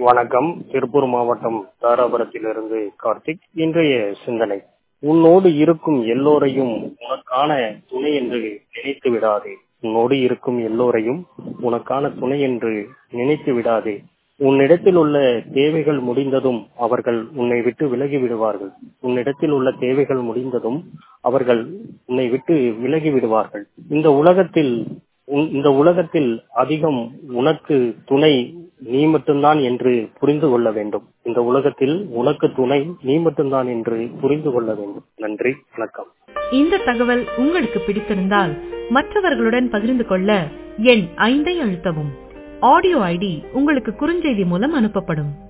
வணக்கம் திருப்பூர் மாவட்டம் தாராபுரத்திலிருந்து கார்த்திக் இன்றைய சிந்தனை உன்னோடு இருக்கும் எல்லோரையும் உனக்கான துணை என்று நினைத்து விடாதே உன்னோடு இருக்கும் எல்லோரையும் உனக்கான துணை என்று நினைத்து விடாதே உன்னிடத்தில் உள்ள தேவைகள் முடிந்ததும் அவர்கள் உன்னை விட்டு விலகி விடுவார்கள் உன்னிடத்தில் உள்ள தேவைகள் முடிந்ததும் அவர்கள் உன்னை விட்டு விலகி விடுவார்கள் இந்த உலகத்தில் இந்த உலகத்தில் அதிகம் உனக்கு துணை நீ மட்டும்தான் என்று புரிந்து கொள்ள வேண்டும் இந்த உலகத்தில் உனக்கு துணை நீ மட்டும்தான் என்று புரிந்து கொள்ள வேண்டும் நன்றி வணக்கம் இந்த தகவல் உங்களுக்கு பிடித்திருந்தால் மற்றவர்களுடன் பகிர்ந்து கொள்ள எண் ஐந்தை அழுத்தவும் ஆடியோ ஐடி உங்களுக்கு குறுஞ்செய்தி மூலம் அனுப்பப்படும்